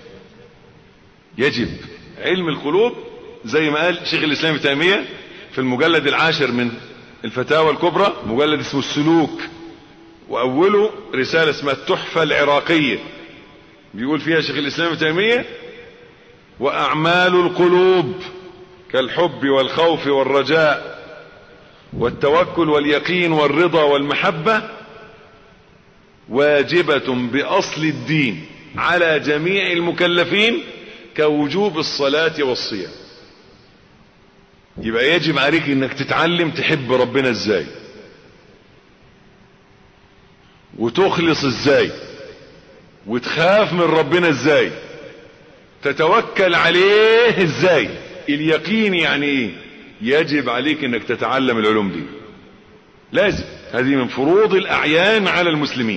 يجب علم القلوب زي ما قال شيخ الاسلام ابن تيميه في المجلد العاشر من الفتاوى الكبرى مجلد اسمه السلوك واوله رساله اسمها التحفه العراقيه بيقول فيها شيخ الاسلام ابن تيميه واعمال القلوب كالحب والخوف والرجاء والتوكل واليقين والرضا والمحبه واجبة بأصل الدين على جميع المكلفين كوجوب الصلاة والصيام يبقى يجب عليك انك تتعلم تحب ربنا ازاي وتخلص ازاي وتخاف من ربنا ازاي تتوكل عليه ازاي اليقين يعني ايه يجب عليك انك تتعلم العلوم دي لازم هذه من فروض الاعيان على المسلمين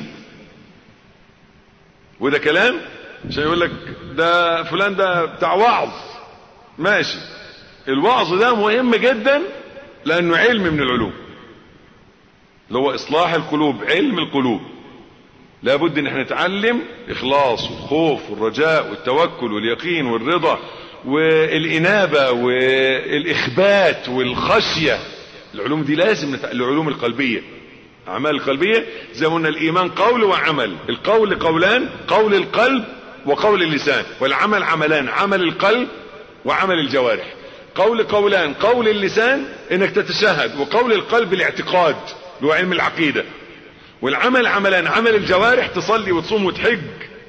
وده كلام عشان يقول لك ده فلان ده بتاع وعظ ماشي الوعظ ده مهم جدا لانه علم من العلوم اللي هو اصلاح القلوب علم القلوب لابد ان احنا نتعلم اخلاص والخوف والرجاء والتوكل واليقين والرضا والانابه والاخبات والخشيه العلوم دي لازم نتع... العلوم القلبيه اعمال القلبيه زي ما قلنا الايمان قول وعمل القول قولان قول القلب وقول اللسان والعمل عملان عمل القلب وعمل الجوارح قول قولان قول اللسان انك تتشهد وقول القلب الاعتقاد اللي هو علم العقيده والعمل عملان عمل الجوارح تصلي وتصوم وتحج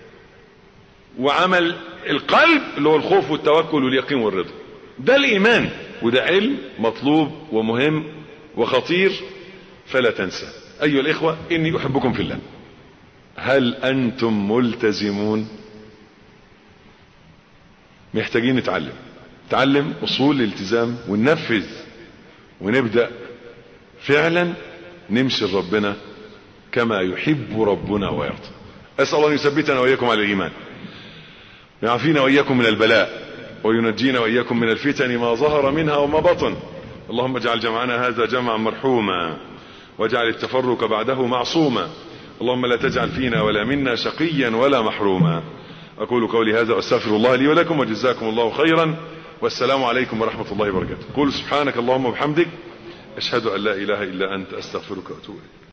وعمل القلب اللي هو الخوف والتوكل واليقين والرضا ده الايمان وده علم مطلوب ومهم وخطير فلا تنسى ايها الاخوة اني احبكم في الله هل انتم ملتزمون محتاجين نتعلم نتعلم اصول الالتزام وننفذ ونبدأ فعلا نمشي لربنا كما يحب ربنا ويرضى اسأل الله ان يثبتنا واياكم على الايمان ويعافينا واياكم من البلاء وينجينا واياكم من الفتن ما ظهر منها وما بطن اللهم اجعل جمعنا هذا جمعا مرحوما واجعل التفرق بعده معصوما اللهم لا تجعل فينا ولا منا شقيا ولا محروما اقول قولي هذا واستغفر الله لي ولكم وجزاكم الله خيرا والسلام عليكم ورحمة الله وبركاته قول سبحانك اللهم وبحمدك أشهد أن لا إله إلا أنت أستغفرك وأتوب إليك